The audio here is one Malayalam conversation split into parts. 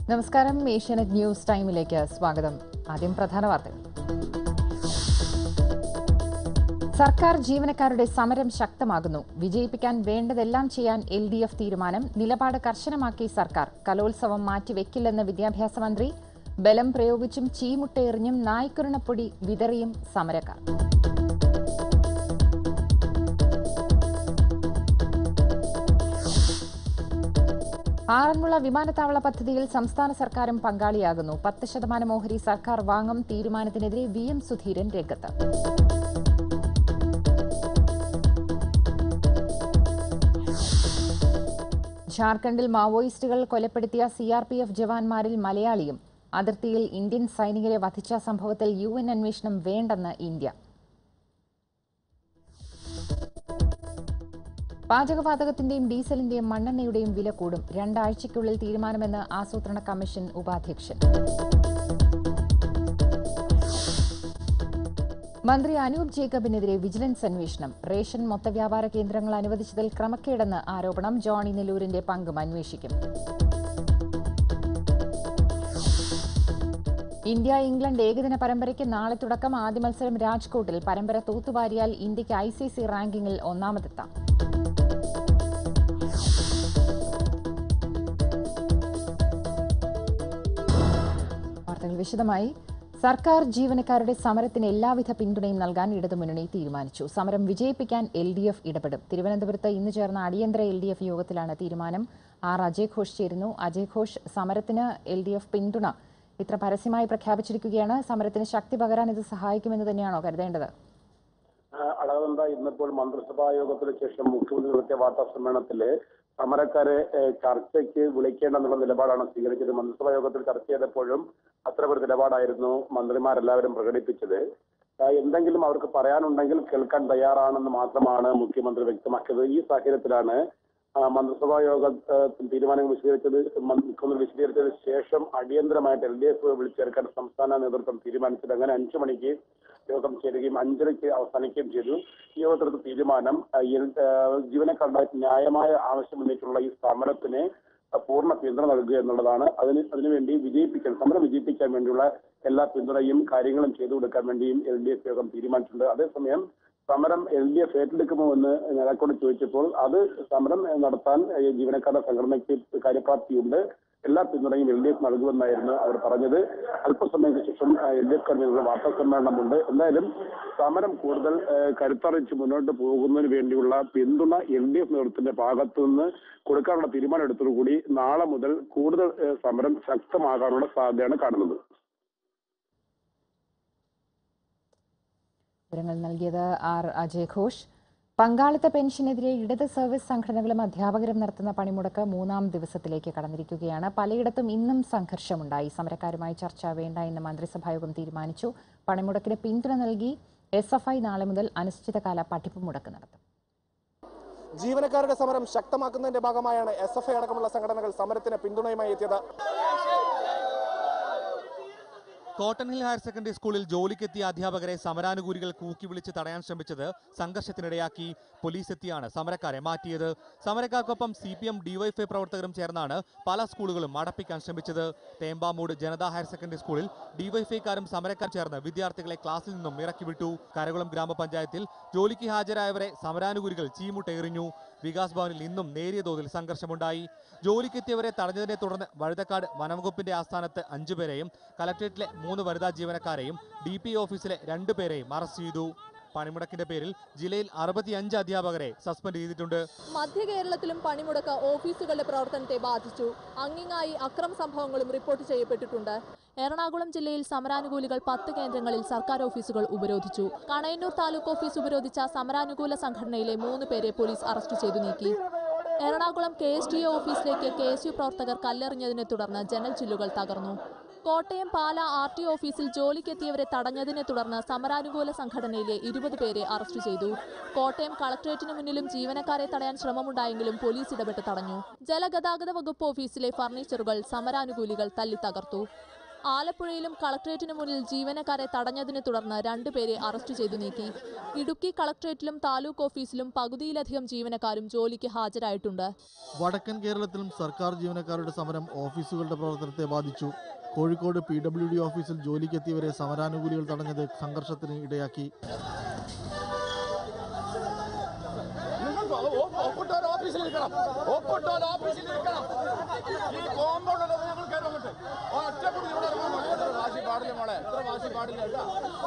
നമസ്കാരം ഏഷ്യാനെറ്റ് ന്യൂസ് ടൈമിലേക്ക് സ്വാഗതം ആദ്യം പ്രധാന വാർത്തകൾ സർക്കാർ ജീവനക്കാരുടെ സമരം ശക്തമാകുന്നു വിജയിപ്പിക്കാൻ വേണ്ടതെല്ലാം ചെയ്യാൻ എൽ ഡി എഫ് തീരുമാനം നിലപാട് കർശനമാക്കി സർക്കാർ കലോത്സവം മാറ്റിവെക്കില്ലെന്ന് വിദ്യാഭ്യാസ മന്ത്രി ബലം പ്രയോഗിച്ചും ചീമുട്ടയെറിഞ്ഞും നായ്ക്കുരണപ്പൊടി വിതറിയും സമരക്കാർ ആറന്മുള വിമാനത്താവള പദ്ധതിയിൽ സംസ്ഥാന സർക്കാരും പങ്കാളിയാകുന്നു പത്ത് ശതമാനം ഓഹരി സർക്കാർ വാങ്ങും തീരുമാനത്തിനെതിരെ വി എം സുധീരൻ രംഗത്ത് ജാർഖണ്ഡിൽ മാവോയിസ്റ്റുകൾ കൊലപ്പെടുത്തിയ സി ആർ പി എഫ് ജവാന്മാരിൽ മലയാളിയും അതിർത്തിയിൽ ഇന്ത്യൻ സൈനികരെ വധിച്ച സംഭവത്തിൽ യു എൻ അന്വേഷണം വേണ്ടെന്ന് ഇന്ത്യ പാചകവാതകത്തിന്റെയും ഡീസലിന്റെയും മണ്ണെണ്ണയുടെയും വില കൂടും രണ്ടാഴ്ചയ്ക്കുള്ളിൽ തീരുമാനമെന്ന് ആസൂത്രണ കമ്മീഷൻ ഉപാധ്യക്ഷൻ മന്ത്രി അനൂപ് ജേക്കബിനെതിരെ വിജിലൻസ് അന്വേഷണം റേഷൻ മൊത്തവ്യാപാര കേന്ദ്രങ്ങൾ അനുവദിച്ചതിൽ ക്രമക്കേടെന്ന് ആരോപണം ജോണി നെല്ലൂരിന്റെ പങ്കും അന്വേഷിക്കും ഇന്ത്യ ഇംഗ്ലണ്ട് ഏകദിന പരമ്പരയ്ക്ക് നാളെ തുടക്കം ആദ്യ മത്സരം രാജ്കോട്ടിൽ പരമ്പര തൂത്തുവാരിയാൽ ഇന്ത്യയ്ക്ക് ഐ സി സി റാങ്കിങ്ങിൽ ഒന്നാമതെത്താം വാർത്തകൾ വിശദമായി സർക്കാർ ജീവനക്കാരുടെ സമരത്തിന് എല്ലാവിധ പിന്തുണയും നൽകാൻ ഇടതുമുന്നണി തീരുമാനിച്ചു സമരം വിജയിപ്പിക്കാൻ എൽ ഡി എഫ് ഇടപെടും തിരുവനന്തപുരത്ത് ഇന്ന് ചേർന്ന അടിയന്തര എൽ ഡി എഫ് യോഗത്തിലാണ് തീരുമാനം ആർ അജയ് ഘോഷ് ചേരുന്നു അജയ് ഘോഷ് സമരത്തിന് എൽ ഡി എഫ് പിന്തുണ ഇത്ര പരസ്യമായി പ്രഖ്യാപിച്ചിരിക്കുകയാണ് സമരത്തിന് ശക്തി പകരാൻ ഇത് സഹായിക്കുമെന്ന് തന്നെയാണോ കരുതേണ്ടത് അളകനന്ദ ഇന്നിപ്പോൾ മന്ത്രിസഭാ യോഗത്തിന് ശേഷം മുഖ്യമന്ത്രി നടത്തിയ വാർത്താ സമ്മേളനത്തില് സമരക്കാരെ ഏഹ്, ചർച്ചയ്ക്ക് വിളിക്കേണ്ടെന്നുള്ള നിലപാടാണ് സ്വീകരിച്ചത് മന്ത്രിസഭാ യോഗത്തിൽ ചർച്ച ചെയ്തപ്പോഴും അത്തരമൊരു നിലപാടായിരുന്നു മന്ത്രിമാരെല്ലാവരും പ്രകടിപ്പിച്ചത് ആ, എന്തെങ്കിലും അവർക്ക് പറയാനുണ്ടെങ്കിൽ കേൾക്കാൻ തയ്യാറാണെന്ന് മാത്രമാണ് മുഖ്യമന്ത്രി വ്യക്തമാക്കിയത് ഈ സാഹചര്യത്തിലാണ് ആ, മന്ത്രിസഭാ യോഗ ഏഹ്, തീരുമാനങ്ങൾ വിശദീകരിച്ചത് മ- മുഖ്യമന്ത്രി വിശദീകരിച്ചതിന് ശേഷം അടിയന്തരമായിട്ട് എൽ ഡി എഫ് വിളിച്ചേർക്കാൻ സംസ്ഥാന നേതൃത്വം തീരുമാനിച്ചത് അങ്ങനെ അഞ്ചു മണിക്ക് യോഗം ചേരുകയും അഞ്ചരയ്ക്ക് അവസാനിക്കുകയും ചെയ്തു ഈ യോഗത്തിലെടുത്ത തീരുമാനം ആ, എൽ- ആ, ജീവനക്കാരുടെ ന്യായമായ ആവശ്യം ഉന്നയിച്ചുള്ള ഈ സമരത്തിന് ആ, പൂർണ്ണ പിന്തുണ നൽകുക എന്നുള്ളതാണ് അതിന് അതിനുവേണ്ടി വിജയിപ്പിക്കാൻ സമരം വിജയിപ്പിക്കാൻ വേണ്ടിയുള്ള എല്ലാ പിന്തുണയും കാര്യങ്ങളും ചെയ്തു കൊടുക്കാൻ വേണ്ടിയും എൽ ഡി എഫ് യോഗം തീരുമാനിച്ചിട്ടുണ്ട് അതേസമയം സമരം എൽ ഡി എഫ് ഏറ്റെടുക്കുമോ എന്ന് നേതാക്കളോട് ചോദിച്ചപ്പോൾ അത് സമരം നടത്താൻ ഏഹ്, ജീവനക്കാരുടെ സംഘടനയ്ക്ക് കാര്യപ്രാപ്തിയുണ്ട് എല്ലാ പിന്തുണയും എൽ ഡി എഫ് നൽകുമെന്നായിരുന്നു അവർ പറഞ്ഞത് അല്പസമയത്തിന് ശേഷം എൽ ഡി എഫ് കൺവീനറുടെ വാർത്താ സമ്മേളനമുണ്ട് എന്തായാലും സമരം കൂടുതൽ ഏഹ്, കരുത്തറിച്ച് മുന്നോട്ട് പോകുന്നതിന് വേണ്ടിയുള്ള പിന്തുണ എൽ ഡി എഫ് നേതൃത്വത്തിന്റെ ഭാഗത്തു നിന്ന് കൊടുക്കാനുള്ള തീരുമാനം എടുത്തതോടുകൂടി നാളെ മുതൽ കൂടുതൽ ഏഹ്, സമരം ശക്തമാകാനുള്ള സാധ്യതയാണ് കാണുന്നത് വിവരങ്ങൾ നൽകിയത് ആർ അജയ് ഘോഷ് പങ്കാളിത്ത പെൻഷനെതിരെ ഇടത് സർവീസ് സംഘടനകളും അധ്യാപകരും നടത്തുന്ന പണിമുടക്ക് മൂന്നാം ദിവസത്തിലേക്ക് കടന്നിരിക്കുകയാണ് പലയിടത്തും ഇന്നും സംഘർഷമുണ്ടായി സമരക്കാരുമായി ചർച്ച വേണ്ട എന്ന് മന്ത്രിസഭായോഗം തീരുമാനിച്ചു പണിമുടക്കിന് പിന്തുണ നൽകി എസ് എഫ് ഐ നാളെ മുതൽ അനിശ്ചിതകാല പഠിപ്പ് മുടക്ക് നടത്തും ജീവനക്കാരുടെ സമരം ശക്തമാക്കുന്നതിന്റെ ഭാഗമായാണ് എസ് എഫ് ഐ അടക്കമുള്ള സംഘടനകൾ സമരത്തിന് പിന്തുണയുമായി എത്തിയത് കോട്ടൺ ഹിൽ ഹയർ സെക്കൻഡറി സ്കൂളിൽ ജോലിക്കെത്തിയ അധ്യാപകരെ സമരാനുകൂലികൾ കൂക്കി വിളിച്ച് തടയാൻ ശ്രമിച്ചത് സംഘർഷത്തിനിടയാക്കി പോലീസ് എത്തിയാണ് സമരക്കാരെ മാറ്റിയത് സമരക്കാർക്കൊപ്പം സി പി എം ഡിവൈഎഫ്ഐ പ്രവർത്തകരും ചേർന്നാണ് പല സ്കൂളുകളും അടപ്പിക്കാൻ ശ്രമിച്ചത് തേമ്പാമൂട് ജനതാ ഹയർ സെക്കൻഡറി സ്കൂളിൽ ഡിവൈഎഫ്ഐക്കാരും സമരക്കാർ ചേർന്ന് വിദ്യാർത്ഥികളെ ക്ലാസ്സിൽ നിന്നും ഇറക്കി വിട്ടു കരകുളം ഗ്രാമപഞ്ചായത്തിൽ ജോലിക്ക് ഹാജരായവരെ സമരാനുകൂലികൾ ചീമുട്ടെറിഞ്ഞു വികാസ് ഭവനിൽ ഇന്നും നേരിയ തോതിൽ സംഘർഷമുണ്ടായി ജോലിക്കെത്തിയവരെ തടഞ്ഞതിനെ തുടർന്ന് വഴുതക്കാട് വനംവകുപ്പിന്റെ ആസ്ഥാനത്ത് അഞ്ചുപേരെയും കലക്ട്രേറ്റിലെ മൂന്ന് വനിതാ ജീവനക്കാരെയും ഡി പി ഓഫീസിലെ രണ്ടുപേരെയും അറസ്റ്റ് ചെയ്തു പണിമുടക്കിന്റെ പേരിൽ ജില്ലയിൽ അറുപത്തിയഞ്ച് അധ്യാപകരെ സസ്പെൻഡ് ചെയ്തിട്ടുണ്ട് മധ്യ കേരളത്തിലും പണിമുടക്ക് ഓഫീസുകളുടെ പ്രവർത്തനത്തെ ബാധിച്ചു അങ്ങിങ്ങായി അക്രമ സംഭവങ്ങളും റിപ്പോർട്ട് ചെയ്യപ്പെട്ടിട്ടുണ്ട് എറണാകുളം ജില്ലയിൽ സമരാനുകൂലികൾ പത്ത് കേന്ദ്രങ്ങളിൽ സർക്കാർ ഓഫീസുകൾ ഉപരോധിച്ചു കണയന്നൂർ താലൂക്ക് ഓഫീസ് ഉപരോധിച്ച സമരാനുകൂല സംഘടനയിലെ മൂന്ന് പേരെ പോലീസ് അറസ്റ്റ് ചെയ്തു നീക്കി എറണാകുളം കെ എസ് ടി ഓഫീസിലേക്ക് കെ എസ് യു പ്രവർത്തകർ കല്ലെറിഞ്ഞതിനെ തുടർന്ന് ജനൽ ചില്ലുകൾ തകർന്നു കോട്ടയം പാല ആർ ടി ഓഫീസിൽ ജോലിക്കെത്തിയവരെ തടഞ്ഞതിനെ തുടർന്ന് സമരാനുകൂല സംഘടനയിലെ ഇരുപത് പേരെ അറസ്റ്റ് ചെയ്തു കോട്ടയം കളക്ടറേറ്റിന് മുന്നിലും ജീവനക്കാരെ തടയാൻ ശ്രമമുണ്ടായെങ്കിലും പോലീസ് ഇടപെട്ട് തടഞ്ഞു ജലഗതാഗത വകുപ്പ് ഓഫീസിലെ ഫർണിച്ചറുകൾ സമരാനുകൂലികൾ തല്ലി തകർത്തു ആലപ്പുഴയിലും കളക്ട്രേറ്റിന് മുന്നിൽ ജീവനക്കാരെ തടഞ്ഞതിനെ തുടർന്ന് രണ്ടുപേരെ അറസ്റ്റ് ചെയ്തു നീക്കി ഇടുക്കി കളക്ട്രേറ്റിലും താലൂക്ക് ഓഫീസിലും പകുതിയിലധികം ജീവനക്കാരും ജോലിക്ക് ഹാജരായിട്ടുണ്ട് വടക്കൻ കേരളത്തിലും സർക്കാർ ജീവനക്കാരുടെ സമരം ഓഫീസുകളുടെ പ്രവർത്തനത്തെ ബാധിച്ചു കോഴിക്കോട് പി ഡബ്ല്യു ഡി ഓഫീസിൽ ജോലിക്കെത്തിയവരെ സമരാനുകൂലികൾ തടഞ്ഞത് സംഘർഷത്തിന് ഇടയാക്കി ഒപ്പിട്ടോർ ഓഫീസിൽ നിൽക്കണം ഒപ്പിട്ടോർ ഓഫീസിൽ നിൽക്കണം ഈ കോമ്പൗണ്ടിൽ ഞങ്ങൾ കയറും അങ്ങോട്ട് ഒറ്റപ്പെട്ട് ഇവിടെ ഇറങ്ങാൻ മോളെ. ഇത്ര വാശി പാടില്ല മോളെ ഇത്ര വാശി പാടില്ല കേട്ടോ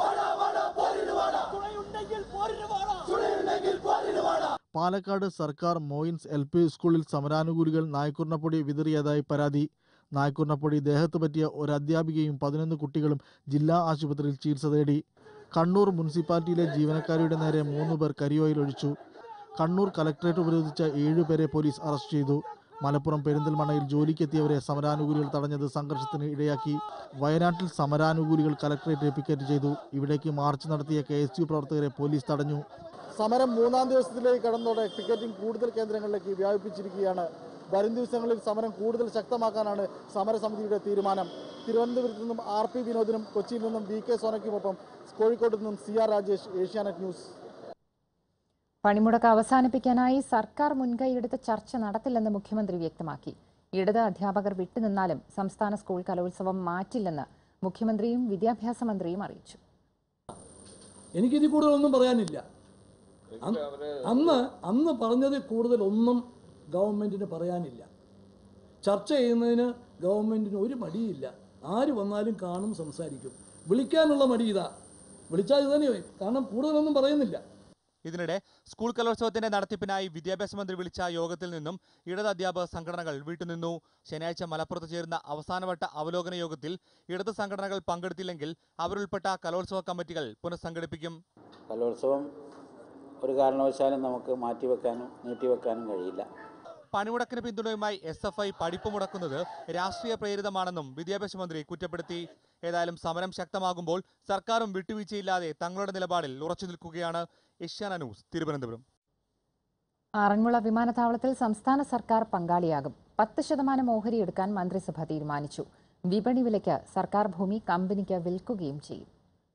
പാലക്കാട് സർക്കാർ മോയിൻസ് എൽ പി സ്കൂളിൽ സമരാനുകൂലികൾ നായ്ക്കുർണപ്പൊടി വിതറിയതായി പരാതി നായ്ക്കുർണപ്പൊടി ദേഹത്ത് പറ്റിയ ഒരു അധ്യാപികയും പതിനൊന്ന് കുട്ടികളും ജില്ലാ ആശുപത്രിയിൽ ചികിത്സ തേടി കണ്ണൂർ മുനിസിപ്പാലിറ്റിയിലെ ജീവനക്കാരുടെ നേരെ മൂന്ന് പേർ കരിയോയിൽ ഒഴിച്ചു കണ്ണൂർ കലക്ടറേറ്റ് ഉപരോധിച്ച ഏഴുപേരെ പോലീസ് അറസ്റ്റ് ചെയ്തു മലപ്പുറം പെരിന്തൽമണ്ണയിൽ ജോലിക്കെത്തിയവരെ സമരാനുകൂലികൾ തടഞ്ഞത് സംഘർഷത്തിന് ഇടയാക്കി വയനാട്ടിൽ സമരാനുകൂലികൾ കലക്ടറേറ്റ് പിക്കറ്റ് ചെയ്തു ഇവിടേക്ക് മാർച്ച് നടത്തിയ കെ എസ് യു പ്രവർത്തകരെ പോലീസ് തടഞ്ഞു സമരം മൂന്നാം ദിവസത്തിലേക്ക് കടന്നതോടെ പിക്കറ്റിംഗ് കൂടുതൽ കേന്ദ്രങ്ങളിലേക്ക് വ്യാപിപ്പിച്ചിരിക്കുകയാണ് വരും ദിവസങ്ങളിൽ സമരം കൂടുതൽ ശക്തമാക്കാനാണ് സമരസമിതിയുടെ തീരുമാനം തിരുവനന്തപുരത്ത് നിന്നും ആർ പി വിനോദിനും കൊച്ചിയിൽ നിന്നും വി കെ സോനയ്ക്കുമൊപ്പം കോഴിക്കോട്ട് നിന്നും C R Rajesh Asianet news പണിമുടക്ക് അവസാനിപ്പിക്കാനായി സർക്കാർ മുൻകൈയെടുത്ത് ചർച്ച നടത്തില്ലെന്ന് മുഖ്യമന്ത്രി വ്യക്തമാക്കി ഇടത് അധ്യാപകർ വിട്ടുനിന്നാലും സംസ്ഥാന സ്കൂൾ കലോത്സവം മാറ്റില്ലെന്ന് മുഖ്യമന്ത്രിയും വിദ്യാഭ്യാസ മന്ത്രിയും അറിയിച്ചു എനിക്കിതിൽ കൂടുതലൊന്നും പറയാനില്ല അന്ന് അന്ന് അന്ന് പറഞ്ഞതിൽ കൂടുതലൊന്നും ഗവൺമെൻറ്റിന് പറയാനില്ല ചർച്ച ചെയ്യുന്നതിന് ഗവൺമെൻറ്റിന് ഒരു മടിയില്ല ആര് വന്നാലും കാണും സംസാരിക്കും വിളിക്കാനുള്ള മടി ഇതാ വിളിച്ചാൽ ഇത് തന്നെ കാരണം കൂടുതലൊന്നും പറയുന്നില്ല ഇതിനിടെ സ്കൂൾ കലോത്സവത്തിന്റെ നടത്തിപ്പിനായി വിദ്യാഭ്യാസ മന്ത്രി വിളിച്ച യോഗത്തിൽ നിന്നും ഇടത് അധ്യാപക സംഘടനകൾ വിട്ടുനിന്നു ശനിയാഴ്ച മലപ്പുറത്ത് ചേരുന്ന അവസാനവട്ട അവലോകന യോഗത്തിൽ ഇടത് സംഘടനകൾ പങ്കെടുത്തില്ലെങ്കിൽ അവരുൾപ്പെട്ട കലോത്സവ കമ്മിറ്റികൾ പുനഃസംഘടിപ്പിക്കും കലോത്സവം ഒരു കാരണവശാലും നമുക്ക് മാറ്റിവെക്കാനും നീട്ടിവെക്കാനും കഴിയില്ല പണിമുടക്കിന് പിന്തുണയുമായി എസ് എഫ് ഐ പഠിപ്പ് മുടക്കുന്നത് രാഷ്ട്രീയ പ്രേരിതമാണെന്നും വിദ്യാഭ്യാസ മന്ത്രി കുറ്റപ്പെടുത്തി ഏതായാലും സമരം ശക്തമാകുമ്പോൾ സർക്കാരും വിട്ടുവീഴ്ചയില്ലാതെ തങ്ങളുടെ നിലപാടിൽ ഉറച്ചു നിൽക്കുകയാണ് ഏഷ്യാന ന്യൂസ് തിരുവനന്തപുരം ആറന്മുള വിമാനത്താവളത്തിൽ സംസ്ഥാന സർക്കാർ പങ്കാളിയാകും പത്ത് ശതമാനം ഓഹരി എടുക്കാൻ മന്ത്രിസഭ തീരുമാനിച്ചു വിപണി വിലയ്ക്ക് സർക്കാർ ഭൂമി കമ്പനിക്ക് വിൽക്കുകയും ചെയ്യും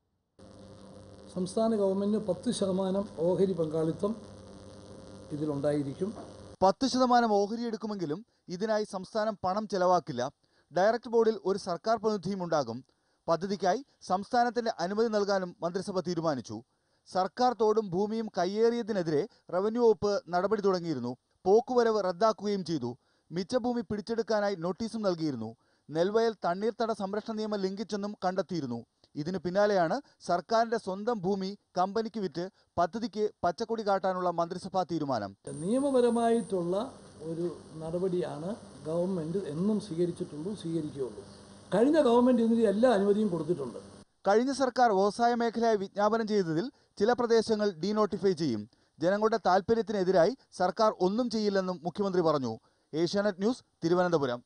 സംസ്ഥാന ഗവൺമെൻറ്റിന് പത്ത് ശതമാനം ഓഹരി പങ്കാളിത്തം ഇതിലുണ്ടായിരിക്കും പത്ത് ശതമാനം ഓഹരി എടുക്കുമെങ്കിലും ഇതിനായി സംസ്ഥാനം പണം ചെലവാക്കില്ല ഡയറക്ടർ ബോർഡിൽ ഒരു സർക്കാർ പ്രതിനിധിയും ഉണ്ടാകും പദ്ധതിക്കായി സംസ്ഥാനത്തിന്റെ അനുമതി നൽകാനും മന്ത്രിസഭ തീരുമാനിച്ചു സർക്കാർ തോടും ഭൂമിയും കയ്യേറിയതിനെതിരെ റവന്യൂ വകുപ്പ് നടപടി തുടങ്ങിയിരുന്നു പോക്കുവരവ് റദ്ദാക്കുകയും ചെയ്തു മിച്ച ഭൂമി പിടിച്ചെടുക്കാനായി നോട്ടീസും നൽകിയിരുന്നു നെൽവയൽ തണ്ണീർത്തട സംരക്ഷണ നിയമം ലംഘിച്ചെന്നും കണ്ടെത്തിയിരുന്നു ഇതിന് പിന്നാലെയാണ് സർക്കാരിന്റെ സ്വന്തം ഭൂമി കമ്പനിക്ക് വിറ്റ് പദ്ധതിക്ക് പച്ചക്കൊടി കാട്ടാനുള്ള മന്ത്രിസഭാ തീരുമാനം നിയമപരമായിട്ടുള്ള ഒരു നടപടിയാണ് ഗവൺമെൻറ് എന്നും സ്വീകരിച്ചിട്ടുള്ളൂ സ്വീകരിക്കുകയുള്ളൂ കഴിഞ്ഞ ഗവൺമെൻറ് ഇതിന് എല്ലാ അനുമതിയും കൊടുത്തിട്ടുണ്ട് കഴിഞ്ഞ സർക്കാർ വ്യവസായ മേഖലയായി വിജ്ഞാപനം ചെയ്തതിൽ ചില പ്രദേശങ്ങൾ ഡീനോട്ടിഫൈ ചെയ്യും ജനങ്ങളുടെ താൽപ്പര്യത്തിനെതിരായി സർക്കാർ ഒന്നും ചെയ്യില്ലെന്നും മുഖ്യമന്ത്രി പറഞ്ഞു ഏഷ്യാനെറ്റ് ന്യൂസ് തിരുവനന്തപുരം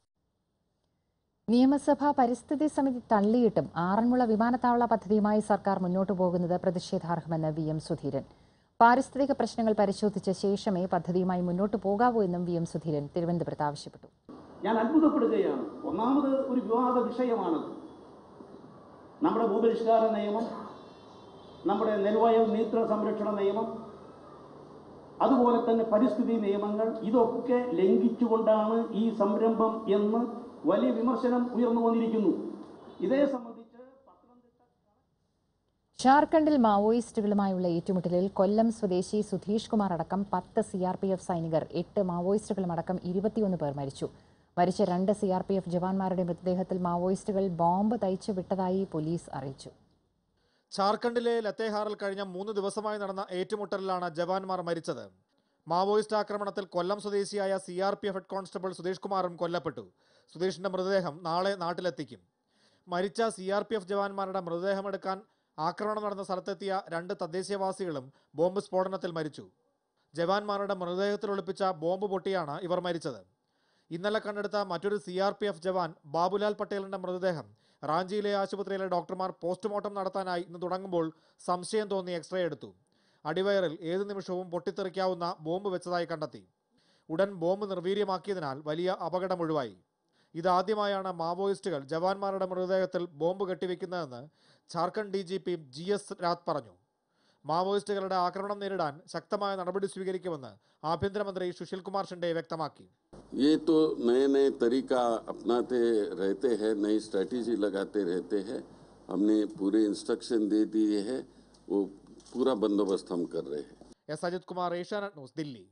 നിയമസഭാ പരിസ്ഥിതി സമിതി തള്ളിയിട്ടും ആറന്മുള വിമാനത്താവള പദ്ധതിയുമായി സർക്കാർ മുന്നോട്ടു പോകുന്നത് പ്രതിഷേധാർഹമെന്ന് വി എം സുധീരൻ പാരിസ്ഥിതിക പ്രശ്നങ്ങൾ പരിശോധിച്ച ശേഷമേ പദ്ധതിയുമായി മുന്നോട്ടു പോകാവൂ എന്നും വി എം സുധീരൻ തിരുവനന്തപുരത്ത് ആവശ്യപ്പെട്ടു ഞാൻ അത്ഭുതപ്പെടുകയാണ് ഒന്നാമത് ഒരു വിവാദ വിഷയമാണത് നമ്മുടെ ഭൂപരിഷ്കാര നിയമം നമ്മുടെ നെൽവയൽ നീത്ര സംരക്ഷണ നിയമം അതുപോലെ തന്നെ പരിസ്ഥിതി നിയമങ്ങൾ ഇതൊക്കെ ലംഘിച്ചുകൊണ്ടാണ് ഈ സംരംഭം എന്ന് വലിയ വിമർശനം ഉയർന്നു വന്നിരിക്കുന്നു ഇതേ സംബന്ധിച്ച് ജാർഖണ്ഡിൽ മാവോയിസ്റ്റുകളുമായുള്ള ഏറ്റുമുട്ടലിൽ കൊല്ലം സ്വദേശി സുധീഷ് കുമാർ അടക്കം പത്ത് സി ആർ പി എഫ് സൈനികർ എട്ട് മാവോയിസ്റ്റുകളുമടക്കം ഇരുപത്തിയൊന്ന് പേർ മരിച്ചു മരിച്ച രണ്ട് സി ആർ പി എഫ് ജവാന്മാരുടെ മൃതദേഹത്തിൽ മാവോയിസ്റ്റുകൾ ബോംബ് തയ്ച്ചു വിട്ടതായി പോലീസ് അറിയിച്ചു ജാർഖണ്ഡിലെ ലത്തേഹാറിൽ കഴിഞ്ഞ മൂന്ന് ദിവസമായി നടന്ന ഏറ്റുമുട്ടലിലാണ് ജവാന്മാർ മരിച്ചത് മാവോയിസ്റ്റ് ആക്രമണത്തിൽ കൊല്ലം സ്വദേശിയായ C R P F head constable Sudheesh കുമാറും കൊല്ലപ്പെട്ടു സുധീഷിന്റെ മൃതദേഹം നാളെ നാട്ടിലെത്തിക്കും മരിച്ച സി ആർ പി എഫ് ജവാന്മാരുടെ മൃതദേഹമെടുക്കാൻ ആക്രമണം നടന്ന സ്ഥലത്തെത്തിയ രണ്ട് തദ്ദേശീയവാസികളും ബോംബ് സ്ഫോടനത്തിൽ മരിച്ചു ജവാന്മാരുടെ മൃതദേഹത്തിൽ ഒളിപ്പിച്ച ബോംബ് പൊട്ടിയാണ് ഇവർ മരിച്ചത് ഇന്നലെ കണ്ടെടുത്ത മറ്റൊരു C R P F jawan Babulal പട്ടേലിന്റെ മൃതദേഹം റാഞ്ചിയിലെ ആശുപത്രിയിലെ ഡോക്ടർമാർ പോസ്റ്റ്മോർട്ടം നടത്താനായി ഇന്ന് തുടങ്ങുമ്പോൾ സംശയം തോന്നി എക്സ്റേ എടുത്തു അടിവയറിൽ ഏത് നിമിഷവും പൊട്ടിത്തെറിക്കാവുന്ന ബോംബ് വെച്ചതായി കണ്ടെത്തി ഉടൻ ബോംബ് നിർവീര്യമാക്കിയതിനാൽ വലിയ അപകടം ഒഴിവായി ഇതാദ്യമായാണ് മാവോയിസ്റ്റുകൾ ജവാന്മാരുടെ മൃതദേഹത്തിൽ ബോംബ് കെട്ടിവെക്കുന്നതെന്ന് Jharkhand D G P G S Rath പറഞ്ഞു മാവോയിസ്റ്റുകളുടെ ആക്രമണം നേരിടാൻ ശക്തമായ നടപടി സ്വീകരിക്കുമെന്ന് ആഭ്യന്തരമന്ത്രി സുശീൽ കുമാർ ഷിൻഡെ വ്യക്തമാക്കി ये तो नए नए तरीका अपनाते रहते हैं नई स्ट्रैटेजी लगाते रहते हैं हमने पूरे इंस्ट्रक्शन दे दिए हैं वो पूरा बंदोबस्त हम कर रहे हैं S Ajith Kumar Asianet news Delhi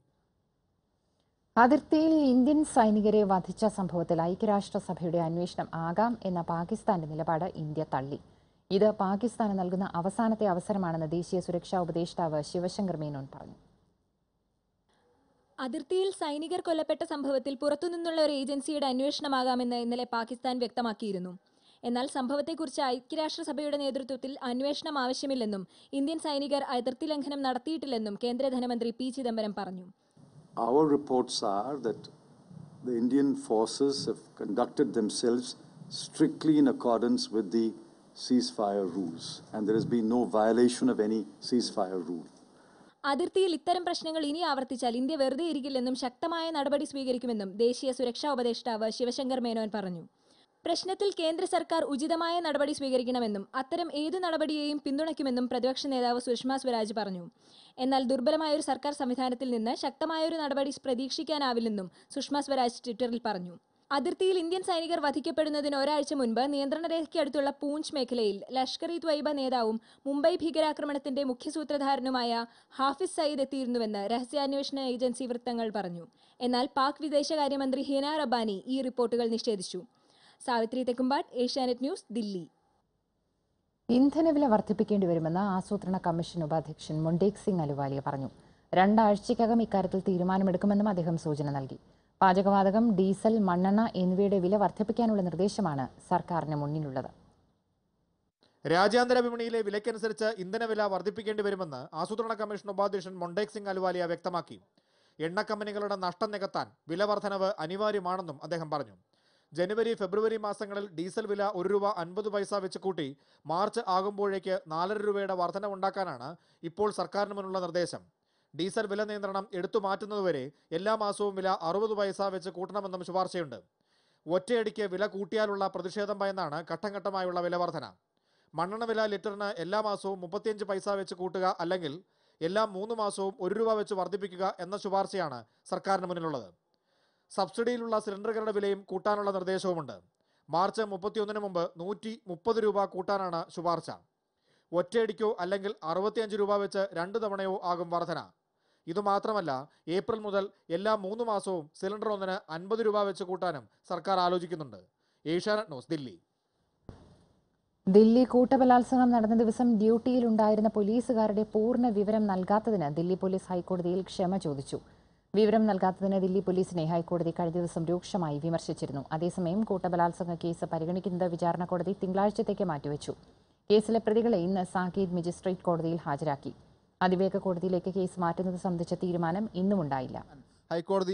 അതിർത്തിയിൽ ഇന്ത്യൻ സൈനികരെ വധിച്ച സംഭവത്തിൽ ഐക്യരാഷ്ട്രസഭയുടെ അന്വേഷണം ആകാം എന്ന പാകിസ്ഥാന്റെ നിലപാട് ഇന്ത്യ തള്ളി ഇത് പാകിസ്ഥാന് നൽകുന്ന അവസാനത്തെ അവസരമാണെന്ന് ദേശീയ സുരക്ഷാ ഉപദേഷ്ടാവ് ശിവശങ്കർ മേനോൻ പറഞ്ഞു അതിർത്തിയിൽ സൈനികർ കൊല്ലപ്പെട്ട സംഭവത്തിൽ പുറത്തുനിന്നുള്ള ഒരു ഏജൻസിയുടെ അന്വേഷണമാകാമെന്ന് ഇന്നലെ പാകിസ്ഥാൻ വ്യക്തമാക്കിയിരുന്നു എന്നാൽ സംഭവത്തെക്കുറിച്ച് ഐക്യരാഷ്ട്രസഭയുടെ നേതൃത്വത്തിൽ അന്വേഷണം ആവശ്യമില്ലെന്നും ഇന്ത്യൻ സൈനികർ അതിർത്തി ലംഘനം നടത്തിയിട്ടില്ലെന്നും കേന്ദ്ര ധനമന്ത്രി പി ചിദംബരം പറഞ്ഞു Our reports are that the Indian forces have conducted themselves strictly in accordance with the ceasefire rules, and there has been no violation of any ceasefire rule. അതിർത്തിയിൽ ഇത്തരം പ്രശ്നങ്ങൾ ഇനി ആവർത്തിച്ചാൽ ഇന്ത്യ വെറുതെ ഇരിക്കില്ലെന്നും ശക്തമായ നടപടി സ്വീകരിക്കുമെന്നും ദേശീയ സുരക്ഷാ ഉപദേഷ്ടാവ് ശിവശങ്കർ മേനോൻ പറഞ്ഞു പ്രശ്നത്തിൽ കേന്ദ്ര സർക്കാർ ഉചിതമായ നടപടി സ്വീകരിക്കണമെന്നും അത്തരം ഏതു നടപടിയെയും പിന്തുണയ്ക്കുമെന്നും പ്രതിപക്ഷ നേതാവ് സുഷമ സ്വരാജ് പറഞ്ഞു എന്നാൽ ദുർബലമായ ഒരു സർക്കാർ സംവിധാനത്തിൽ നിന്ന് ശക്തമായ ഒരു നടപടി പ്രതീക്ഷിക്കാനാവില്ലെന്നും സുഷമ സ്വരാജ് ട്വിറ്ററിൽ പറഞ്ഞു അതിർത്തിയിൽ ഇന്ത്യൻ സൈനികർ വധിക്കപ്പെടുന്നതിന് ഒരാഴ്ച മുൻപ് നിയന്ത്രണ രേഖയ്ക്ക് അടുത്തുള്ള പൂഞ്ച് മേഖലയിൽ ലഷ്കർ ഇ ത്വയ്ബ നേതാവും മുംബൈ ഭീകരാക്രമണത്തിന്റെ മുഖ്യസൂത്രധാരനുമായ ഹാഫിസ് സയ്യിദ് എത്തിയിരുന്നുവെന്ന് രഹസ്യാന്വേഷണ ഏജൻസി വൃത്തങ്ങൾ പറഞ്ഞു എന്നാൽ പാക് വിദേശകാര്യമന്ത്രി ഹിന റബ്ബാനി ഈ റിപ്പോർട്ടുകൾ നിഷേധിച്ചു സാവിത്രി തെക്കുംപാട്ട് ഏഷ്യാനെറ്റ് ന്യൂസ് ദില്ലി ഇന്ധനവില വർദ്ധിപ്പിക്കേണ്ടി വരുമെന്ന് ആസൂത്രണ കമ്മീഷൻ ഉപാധ്യക്ഷൻ മൊണ്ടേക് സിംഗ് അലുവാലിയ പറഞ്ഞു രണ്ടാഴ്ചയ്ക്കകം ഇക്കാര്യത്തിൽ തീരുമാനമെടുക്കുമെന്നും അദ്ദേഹം സൂചന നൽകി പാചകവാതകം ഡീസൽ മണ്ണെണ്ണ എന്നിവയുടെ വില വർദ്ധിപ്പിക്കാനുള്ള നിർദ്ദേശമാണ് സർക്കാരിന് മുന്നിലുള്ളത് രാജ്യാന്തര വിപണിയിലെ വിലയ്ക്കനുസരിച്ച് ഇന്ധനവില വർദ്ധിപ്പിക്കേണ്ടി വരുമെന്ന് ആസൂത്രണ കമ്മീഷൻ ഉപാധ്യക്ഷൻ മൊണ്ടേക് സിംഗ് അലുവാലിയ വ്യക്തമാക്കി എണ്ണ കമ്പനികളുടെ നഷ്ടം നികത്താൻ വില വർധനവ് അനിവാര്യമാണെന്നും അദ്ദേഹം പറഞ്ഞു ജനുവരി ഫെബ്രുവരി മാസങ്ങളിൽ ഡീസൽ വില ഒരു രൂപ അൻപത് പൈസ വെച്ച് കൂട്ടി മാർച്ച് ആകുമ്പോഴേക്ക് നാലര രൂപയുടെ വർധനവുണ്ടാക്കാനാണ് ഇപ്പോൾ സർക്കാരിന് മുന്നിലുള്ള നിർദ്ദേശം ഡീസൽ വില നിയന്ത്രണം എടുത്തു മാറ്റുന്നതുവരെ എല്ലാ മാസവും വില അറുപത് പൈസ വെച്ച് കൂട്ടണമെന്നും ശുപാർശയുണ്ട് ഒറ്റയടിക്ക് വില കൂട്ടിയാലുള്ള പ്രതിഷേധം ഭയന്നാണ് ഘട്ടം ഘട്ടമായുള്ള വില വർധന മണ്ണെണ്ണ വില ലിറ്ററിന് എല്ലാ മാസവും മുപ്പത്തിയഞ്ച് പൈസ വെച്ച് കൂട്ടുക അല്ലെങ്കിൽ എല്ലാ മൂന്ന് മാസവും ഒരു രൂപ വെച്ച് വർദ്ധിപ്പിക്കുക എന്ന ശുപാർശയാണ് സർക്കാരിന് മുന്നിലുള്ളത് സബ്സിഡിയിലുള്ള സിലിണ്ടറുകളുടെ വിലയും കൂട്ടാനുള്ള നിർദ്ദേശവുമുണ്ട് മാർച്ച് മുപ്പത്തിയൊന്നിന് മുമ്പ് നൂറ്റി മുപ്പത് രൂപ കൂട്ടാനാണ് ശുപാർശ ഒറ്റയടിക്കോ അല്ലെങ്കിൽ അറുപത്തിയഞ്ച് രൂപ വെച്ച് രണ്ട് തവണയോ ആകും വർധന ഇതുമാത്രമല്ല ഏപ്രിൽ മുതൽ എല്ലാ മൂന്ന് മാസവും സിലിണ്ടർ ഒന്നിന് അൻപത് രൂപ വെച്ച് കൂട്ടാനും സർക്കാർ ആലോചിക്കുന്നുണ്ട് ഏഷ്യാനെറ്റ് ന്യൂസ് ദില്ലി ദില്ലി കൂട്ടബലാത്സംഗം നടന്ന ദിവസം ഡ്യൂട്ടിയിലുണ്ടായിരുന്ന പോലീസുകാരുടെ പൂർണ്ണ വിവരം നൽകാത്തതിന് ദില്ലി പോലീസ് ഹൈക്കോടതിയിൽ ക്ഷമ ചോദിച്ചു വിവരം നൽകാത്തതിന് ദില്ലി പോലീസിനെ ഹൈക്കോടതി കഴിഞ്ഞ ദിവസം രൂക്ഷമായി വിമർശിച്ചിരുന്നു അതേസമയം കൂട്ടബലാത്സംഗ കേസ് പരിഗണിക്കുന്നത് വിചാരണ കോടതി തിങ്കളാഴ്ചത്തേക്ക് മാറ്റിവെച്ചു കേസിലെ പ്രതികളെ ഇന്ന് സാകേത് മജിസ്ട്രേറ്റ് കോടതിയിൽ ഹാജരാക്കി അതിവേഗ കോടതിയിലേക്ക് കേസ് മാറ്റുന്നത് സംബന്ധിച്ച തീരുമാനം ഇന്നുമുണ്ടായില്ല ഹൈക്കോടതി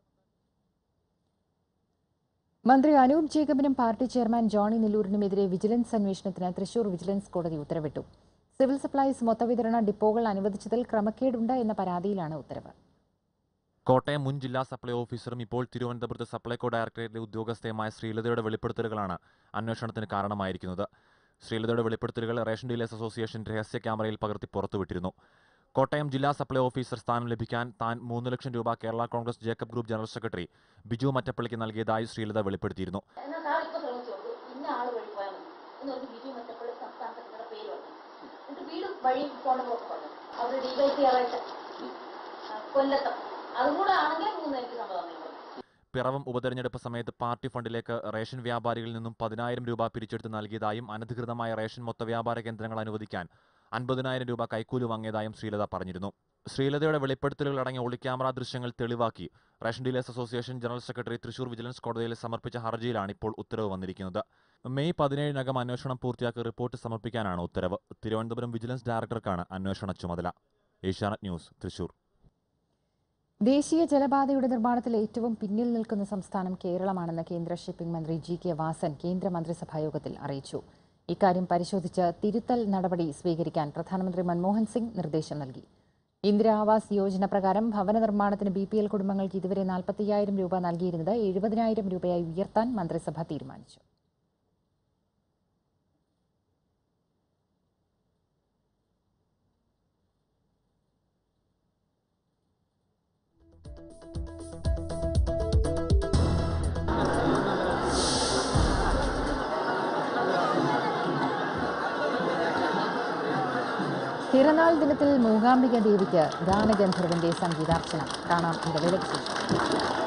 മന്ത്രി അനൂപ് ജേക്കബിനും പാർട്ടി ചെയർമാൻ ജോണി നെല്ലൂരിനുമെതിരെ വിജിലൻസ് അന്വേഷണത്തിന് തൃശൂർ വിജിലൻസ് കോടതി ഉത്തരവിട്ടു സിവിൽ സപ്ലൈസ് മൊത്തവിതരണ ഡിപ്പോകൾ അനുവദിച്ചതിൽ ക്രമക്കേടുണ്ട് എന്ന പരാതിയിലാണ് ഉത്തരവ് കോട്ടയം മുൻ ജില്ലാ സപ്ലൈ ഓഫീസറും ഇപ്പോൾ തിരുവനന്തപുരത്ത് സപ്ലൈകോ ഡയറക്ടറേറ്റിലെ ഉദ്യോഗസ്ഥയുമായ ശ്രീലതയുടെ വെളിപ്പെടുത്തലുകളാണ് അന്വേഷണത്തിന് കാരണമായിരിക്കുന്നത് ശ്രീലതയുടെ വെളിപ്പെടുത്തലുകൾ റേഷൻ ഡീലേഴ്സ് അസോസിയേഷൻ രഹസ്യ ക്യാമറയിൽ പകർത്തി പുറത്തുവിട്ടിരുന്നു കോട്ടയം ജില്ലാ സപ്ലൈ ഓഫീസർ സ്ഥാനം ലഭിക്കാൻ താൻ മൂന്ന് ലക്ഷം രൂപ Kerala Congress Jacob group general secretary Biju മറ്റപ്പള്ളിക്ക് നൽകിയതായി ശ്രീലത വെളിപ്പെടുത്തിയിരുന്നു എന്നാൽ സാർ ഇപ്പൊ ശ്രമിച്ചോളൂ ഇന്ന ആള് വഴി പോയാൽ മതി എന്ന് പറഞ്ഞ് ബിജു മറ്റപ്പള്ളി സംസ്ഥാന സെക്രട്ടറിയുടെ പേര് പറഞ്ഞു എന്നിട്ട് വീട് വഴി പോകണമെന്നൊക്കെ പറഞ്ഞു അവർ ഡിവൈസി ആയിട്ട് കൊല്ലത്തം അതും കൂടെ ആണെങ്കിൽ മൂന്ന് എനിക്ക് സമ്മതം നിങ്ങൾ പിറവം ഉപതെരഞ്ഞെടുപ്പ് സമയത്ത് പാർട്ടി ഫണ്ടിലേക്ക് റേഷൻ വ്യാപാരികളിൽ നിന്നും പതിനായിരം രൂപ പിരിച്ചെടുത്ത് നൽകിയതായും അനധികൃതമായ റേഷൻ മൊത്ത വ്യാപാര കേന്ദ്രങ്ങൾ അനുവദിക്കാൻ അൻപതിനായിരം രൂപ കൈക്കൂലി വാങ്ങിയതായും ശ്രീലത പറഞ്ഞിരുന്നു ശ്രീലതയുടെ വെളിപ്പെടുത്തലുകൾ അടങ്ങിയ ഒളിക്യാമറ ദൃശ്യങ്ങൾ തെളിവാക്കി ration dealers association general secretary Thrissur vigilance കോടതിയിൽ സമർപ്പിച്ച ഹർജിയിലാണ് ഇപ്പോൾ ഉത്തരവ് വന്നിരിക്കുന്നത് മെയ് പതിനേഴിനകം അന്വേഷണം പൂർത്തിയാക്കി റിപ്പോർട്ട് സമർപ്പിക്കാനാണ് ഉത്തരവ് തിരുവനന്തപുരം വിജിലൻസ് ഡയറക്ടർക്കാണ് അന്വേഷണ ചുമതല ഏഷ്യാനെറ്റ് ന്യൂസ് തൃശൂർ ദേശീയ ജലപാതയുടെ നിർമ്മാണത്തിൽ ഏറ്റവും പിന്നിൽ നിൽക്കുന്ന സംസ്ഥാനം കേരളമാണെന്ന് കേന്ദ്ര ഷിപ്പിംഗ് മന്ത്രി ജി കെ വാസൻ കേന്ദ്ര മന്ത്രിസഭാ യോഗത്തിൽ അറിയിച്ചു ഇക്കാര്യം പരിശോധിച്ച് തിരുത്തൽ നടപടി സ്വീകരിക്കാൻ പ്രധാനമന്ത്രി മൻമോഹൻ സിംഗ് നിർദ്ദേശം നൽകി ഇന്ദിരാ ആവാസ് യോജന പ്രകാരം ഭവന നിർമ്മാണത്തിന് ബി പി എൽ കുടുംബങ്ങൾക്ക് ഇതുവരെ നാൽപ്പത്തിയ്യായിരം രൂപ നൽകിയിരുന്നത് എഴുപതിനായിരം രൂപയായി ഉയർത്താൻ മന്ത്രിസഭ തീരുമാനിച്ചു പിറന്നാൾ ദിനത്തിൽ മൂകാംബിക ദേവിക്ക് ഗാനഗന്ധർവന്റെ സംഗീതാർച്ചന കാണാം ഇടവേളയ്ക്ക് ശേഷം